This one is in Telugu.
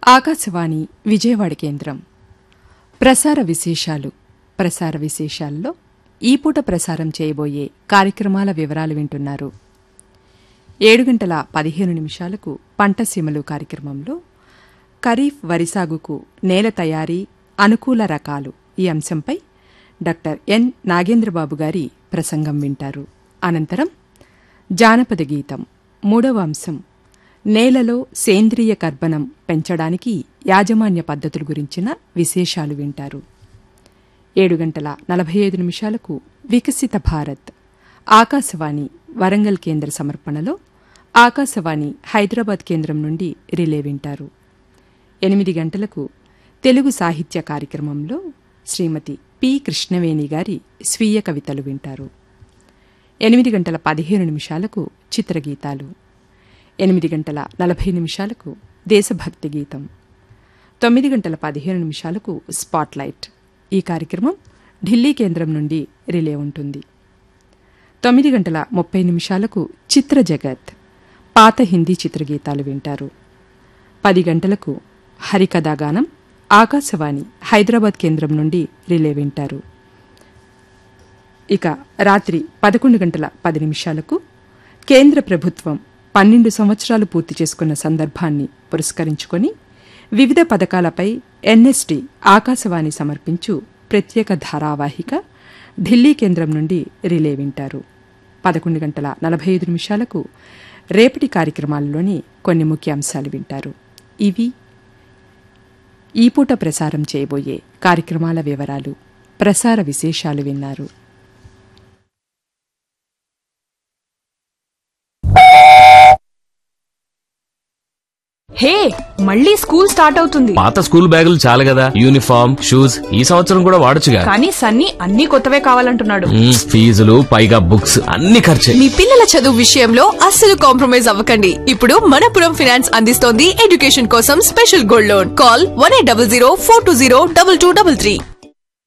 ఆకాశవాణి విజయవాడ కేంద్రం ప్రసార విశేషాలు ప్రసార విశేషాల్లో ఈ పూట ప్రసారం చేయబోయే కార్యక్రమాల వివరాలు వింటున్నారు ఏడు గంటల పదిహేను నిమిషాలకు పంట సీమలు కార్యక్రమంలో ఖరీఫ్ వరి సాగుకు నేల తయారీ అనుకూల రకాలు ఈ అంశంపై డాక్టర్ ఎన్ నాగేంద్రబాబు గారి ప్రసంగం వింటారు అనంతరం జానపద గీతం మూడవ అంశం నేలలో సేంద్రియ కర్బనం పెంచడానికి యాజమాన్య పద్ధతుల గురించిన విశేషాలు వింటారు ఏడు గంటల నలభై ఐదు నిమిషాలకు వికసిత భారత్ ఆకాశవాణి వరంగల్ కేంద్ర సమర్పణలో ఆకాశవాణి హైదరాబాద్ కేంద్రం నుండి రిలే వింటారు ఎనిమిది గంటలకు తెలుగు సాహిత్య కార్యక్రమంలో శ్రీమతి పి కృష్ణవేణి గారి స్వీయ కవితలు వింటారు ఎనిమిది గంటల పదిహేను నిమిషాలకు చిత్రగీతాలు ఎనిమిది గంటల నలభై నిమిషాలకు దేశభక్తి గీతం తొమ్మిది గంటల పదిహేను నిమిషాలకు స్పాట్లైట్ ఈ కార్యక్రమం ఢిల్లీ కేంద్రం నుండి రిలే ఉంటుంది తొమ్మిది గంటల ముప్పై నిమిషాలకు చిత్ర జగత్ పాత హిందీ చిత్రగీతాలు వింటారు పది గంటలకు హరికథాగానం ఆకాశవాణి హైదరాబాద్ కేంద్రం నుండి రిలే వింటారు ఇక రాత్రి పదకొండు గంటల పది నిమిషాలకు కేంద్ర ప్రభుత్వం పన్నెండు సంవత్సరాలు పూర్తి చేసుకున్న సందర్భాన్ని పురస్కరించుకొని వివిధ పథకాలపై ఎన్ఎస్టీ ఆకాశవాణి సమర్పించు ప్రత్యేక ధారావాహిక ఢిల్లీ కేంద్రం నుండి రిలే వింటారు పదకొండు గంటల నలభై ఐదు నిమిషాలకు రేపటి కార్యక్రమాల్లోని కొన్ని ముఖ్యాంశాలు వింటారు ఇవి ఈ పూట ప్రసారం చేయబోయే కార్యక్రమాల వివరాలు ప్రసార విశేషాలు విన్నారు హే మళ్ళీ స్కూల్ స్టార్ట్ అవుతుంది పాత స్కూల్ బ్యాగులు చాలు కదా యూనిఫామ్ షూస్ ఈ సంవత్సరం కూడా వాడొచ్చుగా కానీ సన్నీ అన్ని కొత్తవే కావాలంటున్నాడు మ్మ్, ఫీజులు పైగా బుక్స్ అన్ని ఖర్చే మీ పిల్లల చదువు విషయంలో అస్సలు కాంప్రమైజ్ అవ్వకండి ఇప్పుడు మనపురం ఫినాన్స్ అందిస్తోంది ఎడ్యుకేషన్ కోసం special gold loan call one eight double zero four two zero double two double three